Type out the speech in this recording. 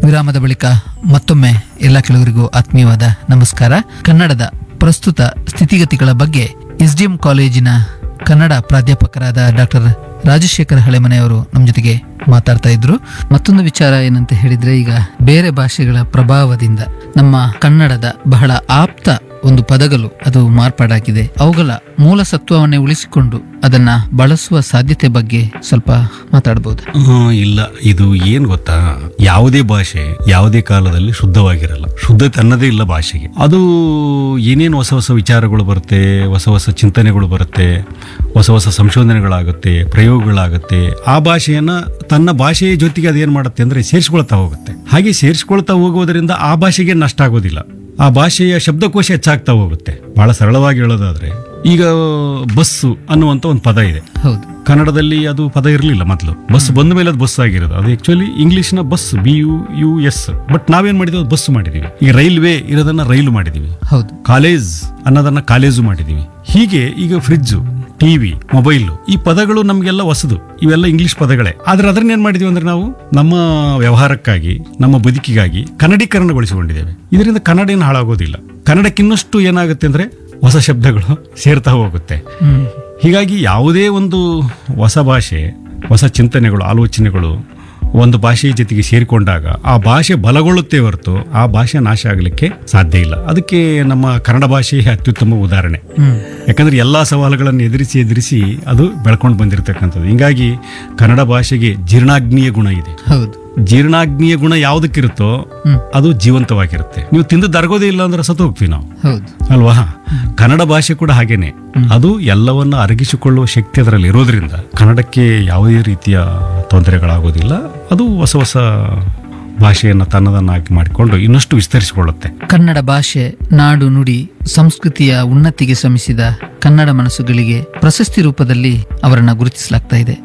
ವಿರಾಮದ ಬಳಿಕ ಮತ್ತೊಮ್ಮೆ ಎಲ್ಲ ಕೆಲವರಿಗೂ ಆತ್ಮೀಯವಾದ ನಮಸ್ಕಾರ ಕನ್ನಡದ ಪ್ರಸ್ತುತ ಸ್ಥಿತಿಗತಿಗಳ ಬಗ್ಗೆ ಎಸ್ಡಿಎಂ ಕಾಲೇಜಿನ ಕನ್ನಡ ಪ್ರಾಧ್ಯಾಪಕರಾದ ಡಾಕ್ಟರ್ ರಾಜಶೇಖರ್ ಹಳೆಮನೆಯವರು ನಮ್ಮ ಜೊತೆಗೆ ಮಾತಾಡ್ತಾ ಇದ್ರು ಮತ್ತೊಂದು ವಿಚಾರ ಏನಂತ ಹೇಳಿದ್ರೆ ಈಗ ಬೇರೆ ಭಾಷೆಗಳ ಪ್ರಭಾವದಿಂದ ನಮ್ಮ ಕನ್ನಡದ ಬಹಳ ಆಪ್ತ ಒಂದು ಪದಗಳು ಅದು ಮಾರ್ಪಾಡಾಗಿದೆ ಅವುಗಳ ಮೂಲ ಸತ್ವವನ್ನೇ ಉಳಿಸಿಕೊಂಡು ಅದನ್ನ ಬಳಸುವ ಸಾಧ್ಯತೆ ಬಗ್ಗೆ ಸ್ವಲ್ಪ ಮಾತಾಡಬಹುದು ಆ, ಇಲ್ಲ ಇದು ಏನ್ ಗೊತ್ತಾ ಯಾವುದೇ ಭಾಷೆ ಯಾವುದೇ ಕಾಲದಲ್ಲಿ ಶುದ್ಧವಾಗಿರಲ್ಲ ಶುದ್ಧತೆ ಅನ್ನೋದೇ ಇಲ್ಲ ಭಾಷೆಗೆ ಅದು ಏನೇನು ಹೊಸ ಹೊಸ ವಿಚಾರಗಳು ಬರುತ್ತೆ ಹೊಸ ಹೊಸ ಚಿಂತನೆಗಳು ಬರುತ್ತೆ ಹೊಸ ಹೊಸ ಸಂಶೋಧನೆಗಳಾಗುತ್ತೆ ಪ್ರಯೋಗಗಳಾಗುತ್ತೆ ಆ ಭಾಷೆಯನ್ನ ತನ್ನ ಭಾಷೆಯ ಜೊತೆಗೆ ಅದೇನ್ ಮಾಡುತ್ತೆ ಅಂದ್ರೆ ಸೇರಿಸ್ಕೊಳ್ತಾ ಹೋಗುತ್ತೆ ಹಾಗೆ ಸೇರಿಸ್ಕೊಳ್ತಾ ಹೋಗೋದ್ರಿಂದ ಆ ಭಾಷೆಗೆ ನಷ್ಟ ಆಗೋದಿಲ್ಲ ಆ ಭಾಷೆಯ ಶಬ್ದಕೋಶ ಹೆಚ್ಚಾಗ್ತಾ ಹೋಗುತ್ತೆ ಬಹಳ ಸರಳವಾಗಿ ಹೇಳೋದಾದ್ರೆ ಈಗ ಬಸ್ಸು ಅನ್ನುವಂತ ಒಂದು ಪದ ಇದೆ ಹೌದು ಕನ್ನಡದಲ್ಲಿ ಅದು ಪದ ಇರಲಿಲ್ಲ ಮೊದಲು ಬಸ್ ಬಂದ ಮೇಲೆ ಅದು ಬಸ್ ಆಗಿರೋದು ಅದು ಆಕ್ಚುಲಿ ಇಂಗ್ಲಿಷ್ನ bus B U U S but ನಾವೇನ್ ಮಾಡಿದ್ವಿ ಬಸ್ ಮಾಡಿದೀವಿ ಈಗ ರೈಲ್ವೆ ಇರೋದನ್ನ ರೈಲು ಮಾಡಿದೀವಿ ಹೌದು ಕಾಲೇಜ್ ಅನ್ನೋದನ್ನ ಕಾಲೇಜು ಮಾಡಿದೀವಿ ಹೀಗೆ ಈಗ ಫ್ರಿಡ್ಜು ಟಿವಿ ಮೊಬೈಲು ಈ ಪದಗಳು ನಮಗೆಲ್ಲ ಹೊಸದು ಇವೆಲ್ಲ ಇಂಗ್ಲಿಷ್ ಪದಗಳೇ ಆದ್ರೆ ಅದನ್ನ ಏನ್ ಮಾಡಿದೀವಿ ಅಂದ್ರೆ ನಾವು ನಮ್ಮ ವ್ಯವಹಾರಕ್ಕಾಗಿ ನಮ್ಮ ಬದುಕಿಗಾಗಿ ಕನ್ನಡೀಕರಣಗೊಳಿಸಿಕೊಂಡಿದ್ದೇವೆ ಇದರಿಂದ ಕನ್ನಡ ಏನು ಹಾಳಾಗೋದಿಲ್ಲ ಕನ್ನಡಕ್ಕಿನ್ನಷ್ಟು ಏನಾಗುತ್ತೆ ಅಂದ್ರೆ ಹೊಸ ಶಬ್ದಗಳು ಸೇರ್ತಾ ಹೋಗುತ್ತೆ ಹ್ಮ್ ಹೀಗಾಗಿ ಯಾವುದೇ ಒಂದು ಹೊಸ ಭಾಷೆ ಹೊಸ ಚಿಂತನೆಗಳು ಆಲೋಚನೆಗಳು ಒಂದು ಭಾಷೆಯ ಜೊತೆಗೆ ಸೇರಿಕೊಂಡಾಗ ಆ ಭಾಷೆ ಬಲಗೊಳ್ಳುತ್ತೆ ಹೊರತು ಆ ಭಾಷೆ ನಾಶ ಆಗಲಿಕ್ಕೆ ಸಾಧ್ಯ ಇಲ್ಲ ಅದಕ್ಕೆ ನಮ್ಮ ಕನ್ನಡ ಭಾಷೆಯೇ ಅತ್ಯುತ್ತಮ ಉದಾಹರಣೆ ಹ್ಮ್ ಯಾಕಂದ್ರೆ ಎಲ್ಲಾ ಸವಾಲುಗಳನ್ನು ಎದುರಿಸಿ ಎದುರಿಸಿ ಅದು ಬೆಳ್ಕೊಂಡು ಬಂದಿರತಕ್ಕಂಥದ್ದು ಹಿಂಗಾಗಿ ಕನ್ನಡ ಭಾಷೆಗೆ ಜೀರ್ಣಾಗ್ನಿಯ ಗುಣ ಇದೆ ಹೌದು ಜೀರ್ಣಾಗ್ನಿಯ ಗುಣ ಯಾವುದಕ್ಕಿರುತ್ತೋ ಹ್ಮ್ ಅದು ಜೀವಂತವಾಗಿರುತ್ತೆ ನೀವು ತಿಂದು ದರ್ಗೋದೇ ಇಲ್ಲ ಅಂದ್ರೆ ಸತ್ತು ಹೋಗ್ತೀವಿ ನಾವು ಹೌದು ಅಲ್ವಾ ಕನ್ನಡ ಭಾಷೆ ಕೂಡ ಹಾಗೇನೆ ಅದು ಎಲ್ಲವನ್ನ ಅರಗಿಸಿಕೊಳ್ಳುವ ಶಕ್ತಿ ಅದರಲ್ಲಿ ಇರೋದ್ರಿಂದ ಕನ್ನಡಕ್ಕೆ ಯಾವುದೇ ರೀತಿಯ ತೊಂದರೆಗಳಾಗೋದಿಲ್ಲ ಅದು ಹೊಸ ಹೊಸ ಭಾಷೆಯನ್ನು ತನ್ನದನ್ನಾಗಿ ಮಾಡಿಕೊಂಡು ಇನ್ನಷ್ಟು ವಿಸ್ತರಿಸಿಕೊಳ್ಳುತ್ತೆ ಕನ್ನಡ ಭಾಷೆ ನಾಡು ನುಡಿ ಸಂಸ್ಕೃತಿಯ ಉನ್ನತಿಗೆ ಶ್ರಮಿಸಿದ ಕನ್ನಡ ಮನಸ್ಸುಗಳಿಗೆ ಪ್ರಶಸ್ತಿ ರೂಪದಲ್ಲಿ ಅವರನ್ನ ಗುರುತಿಸಲಾಗ್ತಾ ಇದೆ